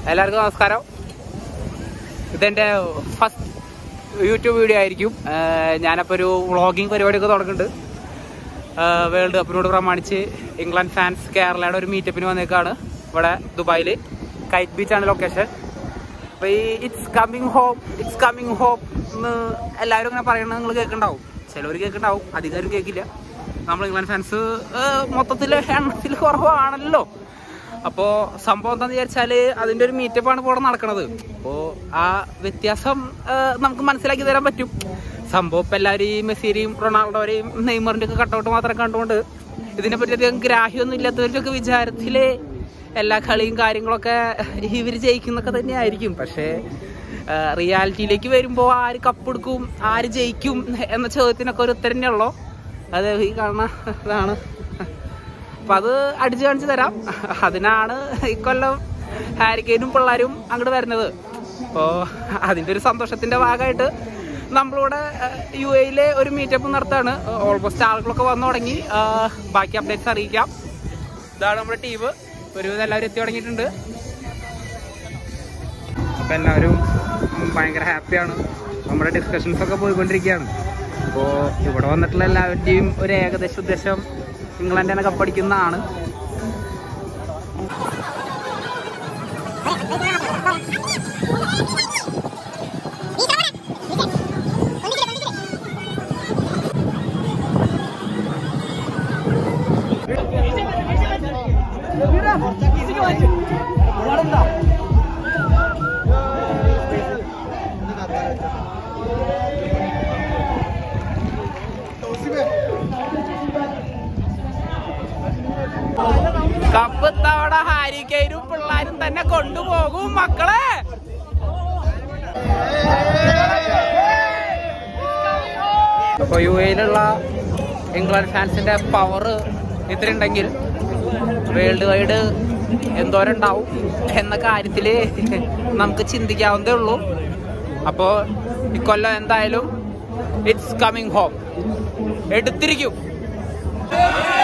എല്ലാവർക്കും നമസ്കാരം ഇതെന്റെ ഫസ്റ്റ് യൂട്യൂബ് വീഡിയോ ആയിരിക്കും ആഹ് ഞാനപ്പോൾ ഒരു വ്ളോഗിങ് പരിപാടിയൊക്കെ തുടങ്ങുന്നുണ്ട് വേൾഡ് കപ്പിനോട് പ്രമാണിച്ച് ഇംഗ്ലണ്ട് ഫാൻസ് കേരളയുടെ ഒരു മീറ്റപ്പിന് വന്നേക്കാണ് ഇവിടെ ദുബായിൽ കൈറ്റ് ബീച്ചാണ് ലൊക്കേഷൻ അപ്പോൾ ഈ it's coming home it's coming home എന്ന് എല്ലാവരും ഇങ്ങനെ പറയണത് നിങ്ങൾ കേൾക്കുന്നുണ്ടാവും ചിലവർ കേൾക്കുന്നുണ്ടാവും അധികാരം കേൾക്കില്ല നമ്മൾ ഇംഗ്ലണ്ട് ഫാൻസ് മൊത്തത്തിൽ എണ്ണത്തിൽ കുറവാണല്ലോ അപ്പോൾ സംഭവം എന്താണെന്ന് വിചാരിച്ചാൽ അതിൻ്റെ ഒരു മീറ്റപ്പാണ് ഇപ്പോൾ ഇവിടെ നടക്കുന്നത് അപ്പോൾ ആ വ്യത്യാസം ആ, നമുക്ക് മനസ്സിലാക്കി തരാൻ പറ്റും സംഭവം ഇപ്പം എല്ലാവരും ഈ മെസ്സിയുടെയും റൊണാൾഡോരെയും നെയ്മറിൻ്റെ ഒക്കെ കട്ടൗട്ട് മാത്രം കണ്ടുകൊണ്ട് ഇതിനെപ്പറ്റി അധികം ഗ്രാഹ്യമൊന്നും ഇല്ലാത്തവരുടെയൊക്കെ വിചാരത്തിൽ എല്ലാ കളിയും കാര്യങ്ങളൊക്കെ ഇവർ ജയിക്കുന്നൊക്കെ തന്നെയായിരിക്കും പക്ഷേ റിയാലിറ്റിയിലേക്ക് വരുമ്പോൾ ആര് കപ്പെടുക്കും ആര് ജയിക്കും എന്ന ചോദ്യത്തിനൊക്കെ ഒരു ഉത്തരം തന്നെയുള്ളൂ അത് ഈ കാണുന്ന ഇതാണ് അപ്പം അത് അടിച്ചു കാണിച്ചു തരാം അതിനാണ് ഇക്കൊല്ലം ഹാരിക്കെയിനും പിള്ളേരും അങ്ങോട്ട് വരുന്നത് അപ്പോൾ അതിൻ്റെ ഒരു സന്തോഷത്തിൻ്റെ ഭാഗമായിട്ട് നമ്മളിവിടെ യു എയിലെ ഒരു മീറ്റപ്പ് നടത്താണ് ഓൾമോസ്റ്റ് ആളുകളൊക്കെ വന്നു തുടങ്ങി ആ, ബാക്കി അപ്ഡേറ്റ്സ് അറിയിക്കാം ഇതാണ് നമ്മുടെ ടീം ഒരുവിധം എല്ലാവരും എത്തി തുടങ്ങിയിട്ടുണ്ട് അപ്പം എല്ലാവരും ഭയങ്കര ഹാപ്പിയാണ് നമ്മുടെ ഡിസ്കഷൻസ് ഒക്കെ പോയിക്കൊണ്ടിരിക്കുകയാണ് അപ്പോൾ ഇവിടെ വന്നിട്ടുള്ള എല്ലാവരുടെയും ഒരു ഏകദേശ ഉദ്ദേശം ഇംഗ്ലണ്ട് തന്നെ കപ്പടിക്കുന്നതാണ് കപ്പ് തവണ ഹാരിക്കൈനും പിള്ളേരും തന്നെ കൊണ്ടുപോകും മക്കളെ അപ്പൊ യു എയിലുള്ള ഇംഗ്ലണ്ട് ഫാൻസിന്റെ പവർ ഇത്രയുണ്ടെങ്കിൽ വേൾഡ് വൈഡ് എന്തോരം ഉണ്ടാവും എന്ന കാര്യത്തില് നമുക്ക് ചിന്തിക്കാവുന്നതേ ഉള്ളൂ അപ്പോൾ ഇക്കൊല്ലം എന്തായാലും ഇറ്റ്സ് കമ്മിങ് ഹോം എടുത്തിരിക്കും